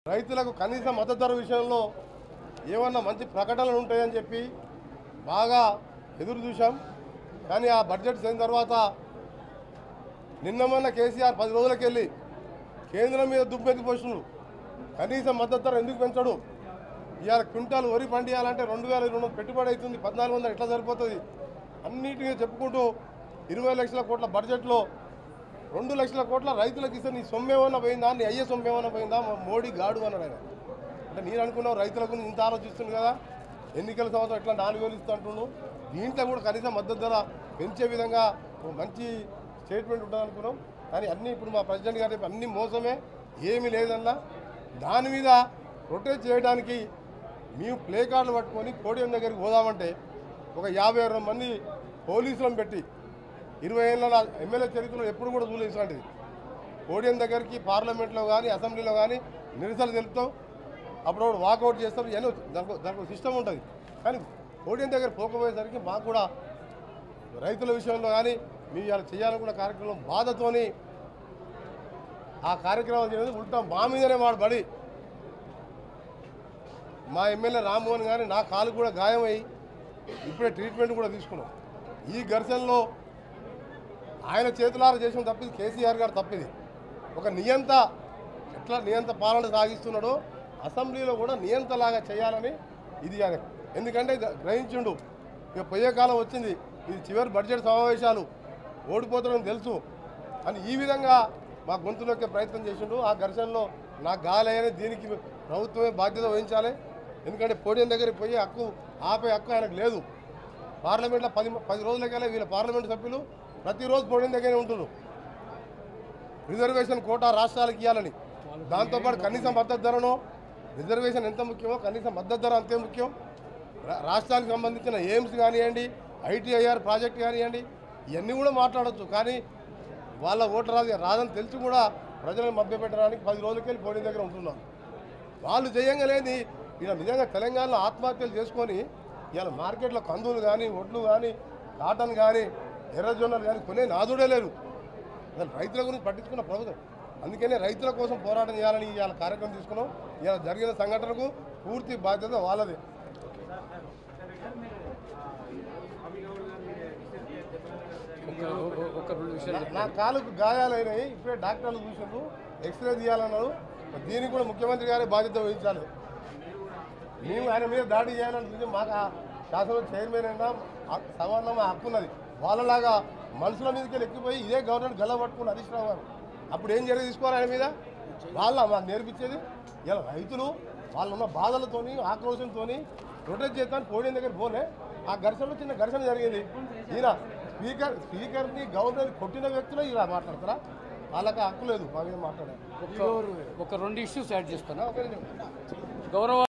రైతులకు కనీస మద్దతు ధర విషయంలో ఏమన్నా మంచి ప్రకటనలు ఉంటాయని చెప్పి బాగా ఎదురు చూశాం కానీ ఆ బడ్జెట్ అయిన తర్వాత నిన్న మొన్న కేసీఆర్ పది రోజులకి వెళ్ళి కేంద్రం మీద దుమ్మెత్తి పోషణలు కనీస మద్దతు ధర ఎందుకు పెంచడు ఇవాళ క్వింటాల్ వరి పండియాలంటే రెండు వేల రెండు వందలు పెట్టుబడి అవుతుంది పద్నాలుగు వందలు ఎట్లా సరిపోతుంది అన్నిటినీ చెప్పుకుంటూ ఇరవై లక్షల కోట్ల బడ్జెట్లో రెండు లక్షల కోట్ల రైతులకు ఇస్తే నీ సొమ్మేమన్నా పోయిందా నీ అయ్యే సొమ్మేమన్నా పోయిందా మా మోడీ గాడు అన్నాడు ఆయన అంటే నేను అనుకున్నావు రైతుల గురించి ఇంత ఆలోచిస్తుంది కదా ఎన్నికల సంవత్సరం ఎట్లా నాలుగు వేలు ఇస్తా అంటున్నావు దీంట్లో కూడా కనీసం మద్దతు ధర పెంచే విధంగా ఒక మంచి స్టేట్మెంట్ ఉంటుంది అనుకున్నాం కానీ అన్నీ ఇప్పుడు మా ప్రెసిడెంట్ గారు చెప్పి అన్ని మోసమే ఏమీ లేదన్నా దాని మీద ప్రొటెస్ట్ చేయడానికి మేము ప్లే కార్డులు పట్టుకొని పోడియం దగ్గరికి పోదామంటే ఒక యాభై అరవై మంది పోలీసులను పెట్టి ఇరవై ఏళ్ళ నా ఎమ్మెల్యే చరిత్రలో ఎప్పుడు కూడా చూడలేదు ఇట్లాంటిది పోడియం దగ్గరికి పార్లమెంట్లో కానీ అసెంబ్లీలో కానీ నిరసన తెలుపుతాం అప్పుడు వాకౌట్ చేస్తారు ఇవన్నీ దానికి దానికి సిస్టమ్ ఉంటుంది కానీ పోడియం దగ్గర పోకపోయేసరికి మాకు కూడా రైతుల విషయంలో కానీ మేము ఇలా చేయాలనుకున్న కార్యక్రమం బాధతోని ఆ కార్యక్రమం చేయలేదు ఉల్టా మా మీదనే వాడు పడి మా ఎమ్మెల్యే రామ్మోహన్ గారి నా కాలు కూడా గాయమై ఇప్పుడే ట్రీట్మెంట్ కూడా తీసుకున్నాం ఈ ఘర్షణలో ఆయన చేతులారా చేసిన తప్పిది కేసీఆర్ గారు తప్పిది ఒక నియంత ఎట్లా నియంత పాలన సాగిస్తున్నాడో అసెంబ్లీలో కూడా నియంతలాగా చేయాలని ఇది ఆయన ఎందుకంటే ఇది గ్రహించిండు ఇక పోయే కాలం వచ్చింది ఇది చివరి బడ్జెట్ సమావేశాలు ఓడిపోతాడని తెలుసు అని ఈ విధంగా మా గొంతు నొక్కే ప్రయత్నం చేసిండు ఆ ఘర్షణలో నాకు గాలయ్యని దీనికి ప్రభుత్వమే బాధ్యత వహించాలి ఎందుకంటే పోడియం దగ్గరికి పోయే హక్కు ఆపే హక్కు ఆయనకు లేదు పార్లమెంట్లో పది పది రోజులకెళ్ళి వీళ్ళ పార్లమెంట్ సభ్యులు ప్రతిరోజు పోడియం దగ్గరే ఉంటున్నారు రిజర్వేషన్ కోటా రాష్ట్రాలకు ఇవ్వాలని దాంతోపాటు కనీస మద్దతు ధరను రిజర్వేషన్ ఎంత ముఖ్యమో కనీస మద్దతు ధర అంతే ముఖ్యం రా- రాష్ట్రానికి సంబంధించిన ఎయిమ్స్ కానివ్వండి ఐటీఐఆర్ ప్రాజెక్ట్ కానివ్వండి ఇవన్నీ కూడా మాట్లాడొచ్చు కానీ వాళ్ళ ఓటు రాదు రాదని తెలిసి కూడా ప్రజలను మభ్యపెట్టడానికి పది రోజులకెళ్ళి పోడియం దగ్గర ఉంటున్నారు వాళ్ళు చేయంగలేని ఇలా నిజంగా తెలంగాణలో ఆత్మహత్యలు చేసుకొని ఇవాళ మార్కెట్లో కందులు కానీ ఒడ్లు కానీ కాటన్ కానీ ఎర్రజొన్నలు కానీ కొనే నాదుడే లేరు అసలు రైతుల గురించి పట్టించుకున్న ప్రభుత్వం అందుకనే రైతుల కోసం పోరాటం చేయాలని ఇవాళ కార్యక్రమం తీసుకున్నాం ఇవాళ జరిగిన సంఘటనకు పూర్తి బాధ్యత వాళ్ళదే ఒక ఒక- ఒక రెండు విషయాలు నా- నా కాలుకు గాయాలైనాయి ఇప్పుడే డాక్టర్లు చూసిండ్రు ఎక్స్రే తీయాలన్నారు దీనికి కూడా ముఖ్యమంత్రి గారే బాధ్యత వహించాలి మేము ఆయన మీద దాడి చేయాలని చూసి మాకు ఆ శాసన చైర్మన్ అయినా ఆ సమానం హక్కు ఉన్నది వాళ్ళలాగా మనుషుల మీదకి ఎక్కిపోయి ఇదే గవర్నమెంట్ గల్ల పట్టుకుని హరీష్ రావు గారు అప్పుడు ఏం చర్య తీసుకోవాలి ఆయన మీద వాళ్ళ మాకు నేర్పించేది ఇలా రైతులు వాళ్ళు ఉన్న బాధలతోని ఆక్రోశంతోని ప్రొటెక్ట్ చేస్తాను పోడియం దగ్గర పోలే ఆ ఘర్షణలో చిన్న ఘర్షణ జరిగింది ఈయన స్పీకర్ స్పీకర్ని గవర్నర్ కొట్టిన వ్యక్తులు ఇలా మాట్లాడతారా వాళ్ళకి హక్కు లేదు మా మీద మాట్లాడారు ఒక- ఒక రెండు ఇష్యూస్ యాడ్ చేస్తాను గౌరవ